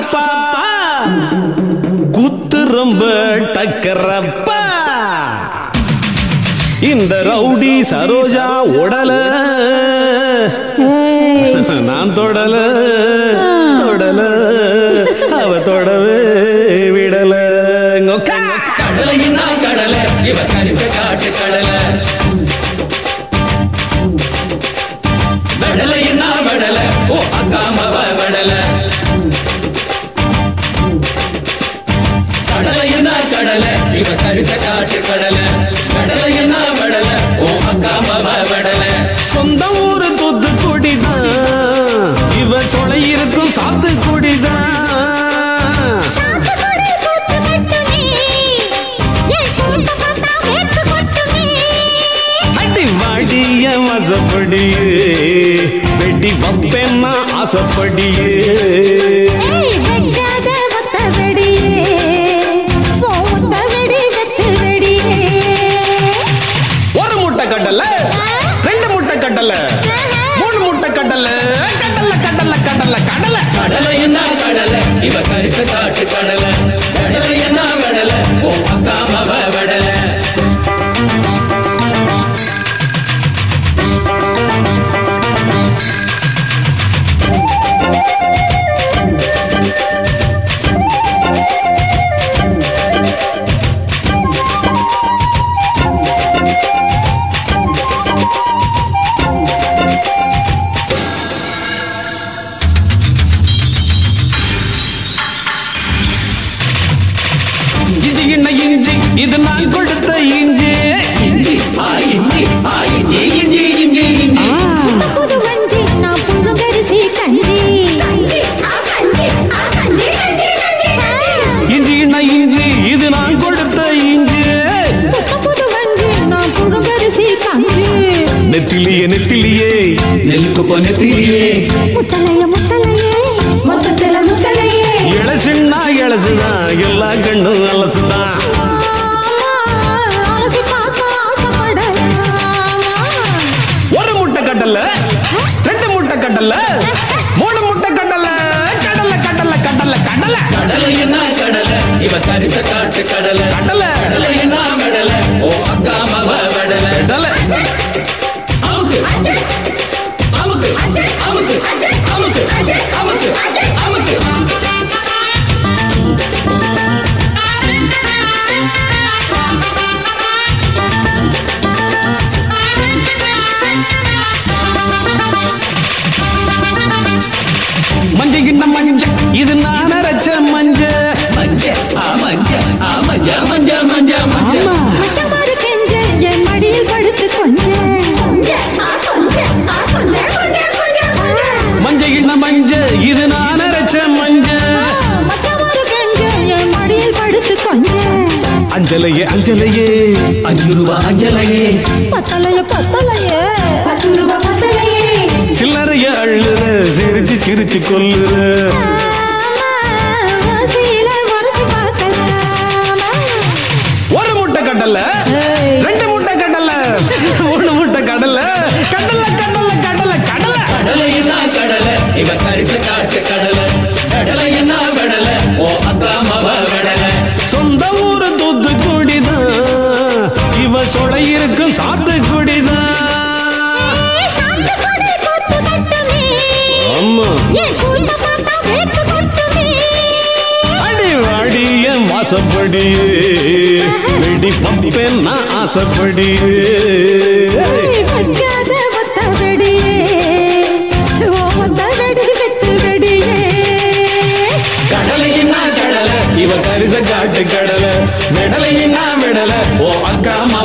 கசப்பா குத்து ரொம்ப டக்கரப்பா இந்த ரவுடி சரோஜா உடல நான் தொடல தொடல அவ தொடவே விடல ngொக்கா. கடலையின்னா கடலை இவ கரிச காட்டு கடலை வெடலையின்னா வெடலை ஓ அக்காமவ வெடலை கடலையின்னா கடலை இவ கரிச காட்டு கடலை வெடலையின்னா வெடலை ஓ அக்காமவ வெடலை சொந்த ஊரு தூத்துக்குடிதான் இவ சொலை இருக்கும் சாத்துக்குடிதான் சாத்துக்குடி கூத்து கட்டுமே என் கூத்த பார்த்தா வேத்து கொட்டுமே அடி வாடிய வசப்படியே வெட்டி வப்பேன்னா ஆசப்படியே ஏய் வெக்காத வத்த வெடியே போத்த வெடி வெத்து வெடியே ஒரு முட்டை கடலை ரெண்டு முட்டை கடலை மூணு முட்டை கடலை கடலை கடலை கடலை கடலை கடலையின்னா கடலை இவ கரிச காட்டு கடலை வெடலையின்னா வெடலை ஓ அக்காமவ வெடலை இஞ்சி என்ன இஞ்சி இது நான் கொடுத்த இஞ்சி இஞ்சி ஆ இஞ்சி ஆ இஞ்சி இஞ்சி இஞ்சி இஞ்சி புது வஞ்சி நான் புழுங்கரிசி கஞ்சி இஞ்சி என்ன இஞ்சி இது நான் கொடுத்த இஞ்சி புத்த புது வஞ்சி நான் புழுங்கரிசி கஞ்சி நெத்திலியே நெத்திலியே நெல்லுக்கு பொன்னத்திலேயே முத்தலைய முத்தலையே மொத்தத்துல முத்தலையே இளசுன்னா இளசுதான் எல்லா கண்ணும் அலசுதான் அலசி பார்க்க ஆசைப்படலாமா ஒரு முட்டை கடல ரெண்டு முட்டை கடல மூணு முட்டை கடல கடலை கடலை கடலை கடலை கடலையின்னா கடலை இவ கரிச காட்டு கடலை கடலை கடலையின்னா வெடலை ஓ அக்காமவ வெடலை கடலை அமுக்கு அமுக்கு அமுக்கு அமுக்கு அமுக்கு அமுக்கு மஞ்ச கிண்ண மஞ்ச இது நான் அரைச்ச மஞ்ச மஞ்ச ஆ மஞ்ச ஆ மஞ்ச மஞ்ச மஞ்ச மஞ்ச மச்சமாறு கெஞ்ச என் மடியில் படுத்து கொஞ்ச மஞ்ச கிண்ண மஞ்ச இது நான் அரைச்ச மஞ்ச மச்சமாறு கெஞ்ச என் மடியில் படுத்து கொஞ்ச அஞ்சலையே அஞ்சலையே அஞ்சு ரூபா அஞ்சலையே பத்தலைய பத்தலையே பத்து ரூபா பத்தலையே சில்லறைய அள்ளுற சிரிச்சு சிரிச்சு கொல்லுற சீல மனசு பார்க்கலாமா ஒரு முட்டை கடல ரெண்டு முட்டை கடல மூணு முட்டை கடல கடலை கடலை கடலை கடலை கடலையின்னா கடலை இவ கரிச காட்டு கடலை கடலையின்னா வெடலை ஓ அக்காமவ வெடலை சொந்த ஊரு தூத்துக்குடிதான் இவ சொலை இருக்கும் சாத்துக்குடிதான் சாத்துக்குடி கூத்து கட்டுமே ஆமா என் கூத்த பார்த்தா வேத்து கொட்டுமே அடி வாடிய வாசப்படியே வெடி பப்பேன் நான் ஆசைப்படியே வைக்காத ஒத்த வெடியே ஓ ஒத்த வெடி வெத்து வெடியே கடலையின்னா கடலை இவ கரிச காட்டு கடலை மெடலையின்னா மெடலை ஓ அக்கா